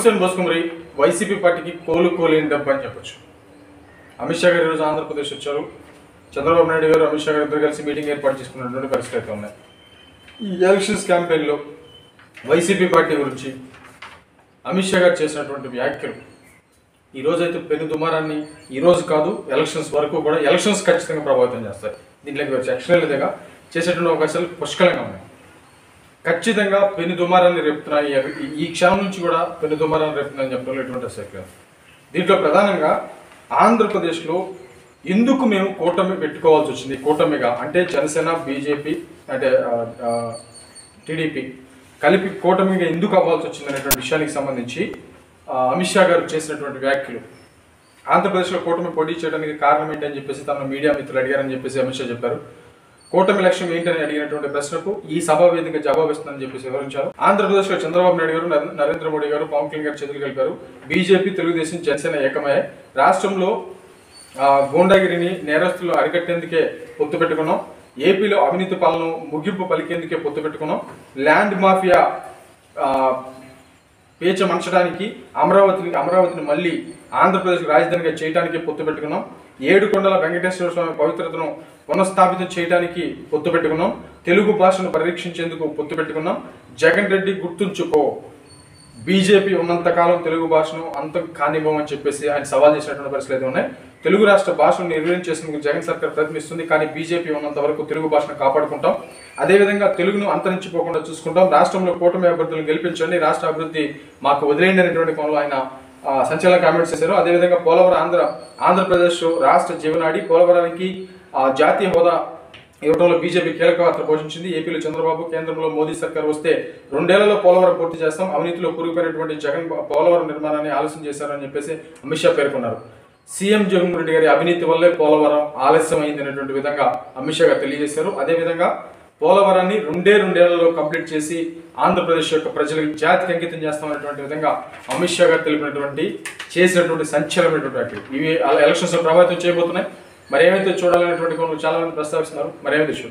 Bhimsen బోసుకుమరి YCP పార్టీకి కోలు కోలేని దెబ్బ అని చెప్పొచ్చు అమిత్ షా గారు ఈరోజు ఆంధ్రప్రదేశ్ వచ్చారు చంద్రబాబు నాయుడు గారు అమిత్ షా గారు ఇద్దరు కలిసి మీటింగ్ ఏర్పాటు చేసుకున్నటువంటి పరిస్థితి అయితే ఉన్నాయి ఈ ఎలక్షన్స్ క్యాంపెయిన్లో వైసీపీ పార్టీ గురించి అమిత్ షా గారు చేసినటువంటి వ్యాఖ్యలు ఈ రోజు అయితే పెను దుమారాన్ని ఈ రోజు కాదు ఎలక్షన్స్ వరకు కూడా ఎలక్షన్స్ ఖచ్చితంగా ప్రభావితం చేస్తాయి దీంట్లోకి వచ్చి ఎక్స్టర్నల్ విధంగా చేసేటువంటి అవకాశాలు పుష్కలంగా ఉన్నాయి ఖచ్చితంగా పెను దుమారాన్ని రేపుతున్నాయి ఈ- ఈ క్షణం నుంచి కూడా పెను దుమారాన్ని రేపుతుందని చెప్పడంలో ఎటువంటి అసలు లేదు దీంట్లో ప్రధానంగా ఆంధ్రప్రదేశ్లో ఎందుకు మేము కూటమి పెట్టుకోవాల్సి వచ్చింది కూటమిగా అంటే జనసేన బీజేపీ అంటే టీడీపీ కలిపి కూటమిగా ఎందుకు అవ్వాల్సి వచ్చింది అనేటువంటి విషయానికి సంబంధించి ఆ, అమిత్ షా గారు చేసినటువంటి వ్యాఖ్యలు ఆంధ్రప్రదేశ్లో కూటమి పోటీ చేయడానికి కారణం ఏంటని చెప్పేసి తన మీడియా మిత్రులు అడిగారని చెప్పేసి అమిత్ షా చెప్పారు కూటమి లక్ష్యం ఏంటని అడిగినటువంటి ప్రశ్నకు ఈ సభా వేదిక జవాబిస్తుందని చెప్పేసి వివరించారు ఆంధ్రప్రదేశ్లో చంద్రబాబు నాయుడు గారు నరేంద్ర- నరేంద్ర మోడీ గారు పవన్ కళ్యాణ్ గారు చేతులు కలిపారు బీజేపీ తెలుగుదేశం జనసేన ఏకమయ్యాయి రాష్ట్రంలో ఆ, గూండాగిరిని నేరస్తులు అరికట్టేందుకే పొత్తు పెట్టుకున్నాం ఏపీలో అవినీతి పాలన ముగింపు పలికేందుకే పొత్తు పెట్టుకున్నాం ల్యాండ్ మాఫియా ఆ, పేచ మంచడానికి అమరావతిని అమరావతిని మళ్ళీ ఆంధ్రప్రదేశ్ రాజధానిగా చేయడానికి పొత్తు పెట్టుకున్నాం ఏడు కొండల వెంకటేశ్వర స్వామి పవిత్రతను పునఃస్థాపితం చేయడానికి పొత్తు పెట్టుకున్నాం తెలుగు భాషను పరిరక్షించేందుకు పొత్తు పెట్టుకున్నాం జగన్ రెడ్డి గుర్తుంచుకో బీజేపీ ఉన్నంతకాలం తెలుగు భాషను అంతం కానివ్వమని చెప్పేసి ఆయన సవాల్ చేసినటువంటి పరిస్థితులు అయితే ఉన్నాయి తెలుగు రాష్ట్ర భాషను నిర్వీర్యం చేసేందుకు జగన్ సర్కార్ ప్రయత్నిస్తుంది కానీ బీజేపీ ఉన్నంత వరకు తెలుగు భాషను కాపాడుకుంటాం అదేవిధంగా తెలుగును అంతరించిపోకుండా చూసుకుంటాం రాష్ట్రంలో కూటమి అభ్యర్థులను గెలిపించండి రాష్ట్ర అభివృద్ధి మాకు వదిలేయండి అనేటువంటి కోణంలో ఆయన ఆ, సంచలన కామెంట్స్ చేశారు అదేవిధంగా పోలవరం ఆంధ్ర ఆంధ్రప్రదేశ్ రాష్ట్ర జీవనాడి పోలవరానికి ఆ, జాతీయ హోదా ఇవ్వడంలో బీజేపీ కీలక పాత్ర పోషించింది ఏపీలో చంద్రబాబు కేంద్రంలో మోదీ సర్కార్ వస్తే రెండేళ్లలో పోలవరం పూర్తి చేస్తాం అవినీతిలో కూరుకుపోయినటువంటి జగన్ పోలవరం నిర్మాణాన్ని ఆలస్యం చేశారని చెప్పేసి అమిత్ షా పేర్కొన్నారు సీఎం జగన్ రెడ్డి గారి అవినీతి వల్లే పోలవరం ఆలస్యం అయింది అనేటువంటి విధంగా అమిత్ షా గారు తెలియజేశారు అదేవిధంగా పోలవరాన్ని రెండే రెండేళ్లలో కంప్లీట్ చేసి ఆంధ్రప్రదేశ్ యొక్క ప్రజలకు జాతికి అంకితం చేస్తామనేటువంటి విధంగా అమిత్ షా గారు తెలిపినటువంటి చేసినటువంటి సంచలనమైనటువంటి వ్యాఖ్యలు. ఇవి ఎలక్షన్స్ ప్రభావితం చేయబోతున్నాయి మరి ఏమైతే చూడాలనేటువంటి కొన్ని చాలా మంది ప్రస్తావిస్తున్నారు మరి ఏమైతే చూడాలి